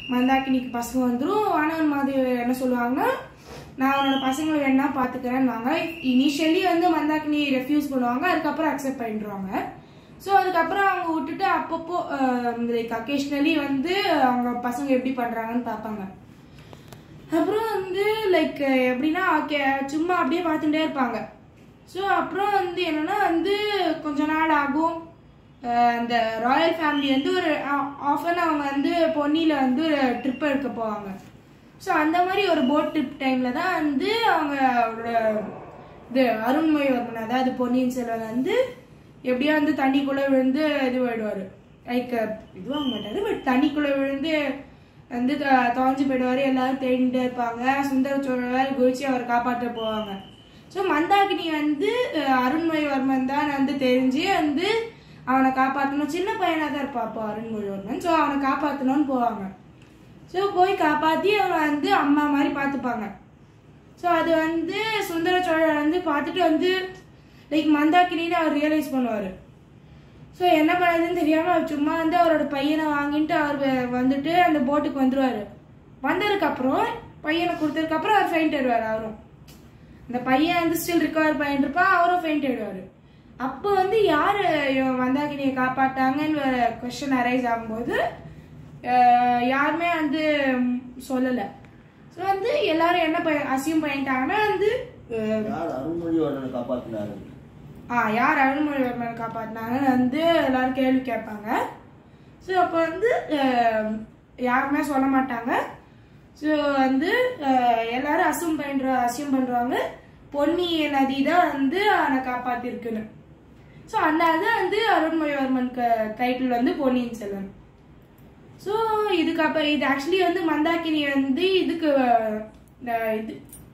மந்தாக்கினிக்கு பசங்க வந்துடும் வானவன் மாதிரி என்ன சொல்லுவாங்கன்னா நான் அவனோட பசங்களை வேணா பாத்துக்கிறேன்னாங்க இனிஷியலி வந்து மந்தாக்கினி ரெஃப்யூஸ் பண்ணுவாங்க அதுக்கப்புறம் அக்செப்ட் பண்ணிடுவாங்க ஸோ அதுக்கப்புறம் அவங்க விட்டுட்டு அப்பப்போ லைக் அக்கேஷ்னலி வந்து அவங்க பசங்க எப்படி பண்றாங்கன்னு பார்ப்பாங்க அப்புறம் வந்து லைக் எப்படின்னா ஓகே சும்மா அப்படியே பார்த்துட்டே இருப்பாங்க ஸோ அப்புறம் வந்து என்னன்னா வந்து கொஞ்ச நாள் ஆகும் அஹ் அந்த ராயல் ஃபேமிலி வந்து ஒரு ஆஃபன் அவங்க வந்து பொன்னியில வந்து ஒரு ட்ரிப் எடுக்க போவாங்க ஸோ அந்த மாதிரி ஒரு போட் ட்ரிப் டைம்ல தான் வந்து அவங்க அவரோட இது அருண்மொழிவர்மன் அதாவது பொன்னியின் செல்வன் வந்து எப்படியோ வந்து தண்ணிக்குள்ள விழுந்து இது போயிடுவாரு லைக் இதுவாக மாட்டாரு பட் தண்ணிக்குள்ள விழுந்து வந்து த- தொலைஞ்சு போயிடுவாரு எல்லாரும் தேடிட்டு இருப்பாங்க சுந்தர சோழர் குதிச்சு அவர் காப்பாற்ற போவாங்க ஸோ மந்தாகினி வந்து அஹ், அருண்மொழிவர்மன் தான் வந்து தெரிஞ்சு வந்து அவனை காப்பாற்றணும் சின்ன பையனாக தான் இருப்பான் அப்போ அருண்மொழிவர்மன் ஸோ அவனை காப்பாற்றணும்னு போவாங்க ஸோ போய் காப்பாற்றி அவனை வந்து அம்மா மாதிரி பார்த்துப்பாங்க ஸோ அது வந்து சுந்தர சோழர் வந்து பார்த்துட்டு வந்து லைக் மந்தாக்கினின்னு அவர் ரியலைஸ் பண்ணுவார் ஸோ என்ன பண்ணுறதுன்னு தெரியாமல் அவர் சும்மா வந்து அவரோட பையனை வாங்கிட்டு அவர் வ- வந்துட்டு அந்த போட்டுக்கு வந்துருவாரு வந்ததுக்கப்புறம் பையனை கொடுத்ததுக்கப்புறம் அவர் ஃபெயிண்ட் ஆயிடுவார் அவரும் அந்த பையன் வந்து ஸ்டில் ரிகவர் பண்ணிட்டு இருப்பான் அவரும் ஃபெயிண்ட் ஆயிடுவாரு அப்போ வந்து யாரு இவன் மந்தாகினியை காப்பாட்டாங்கன்னு கொஸ்டின் அரைஸ் ஆகும்போது அஹ், யாருமே வந்து ம், சொல்லல ஸோ வந்து எல்லாரும் என்ன அசியம் பண்ணிட்டாங்கன்னா வந்து அஹ், யார் அருண்மொழிவர்மனை காப்பாத்தினாரு ஆ யார் அருண்மொழிவர்மனை காப்பாற்றினாங்கன்னு வந்து எல்லாரும் கேள்வி கேட்பாங்க ஸோ அப்போ வந்து அஹ், யாருமே சொல்ல மாட்டாங்க ஸோ வந்து அஹ், எல்லாரும் அசியம் பண்ற அசியம் பண்றாங்க பொன்னி நதி தான் வந்து அவனை காப்பாத்திருக்குன்னு ஸோ அந்த அது வந்து அருண்மொழிவர்மன் டைட்டில் வந்து பொன்னியின் செல்வன் ஸோ இதுக்கப்புறம் இது ஆக்சுவலி வந்து மந்தாக்கினி வந்து இதுக்கு அஹ், இது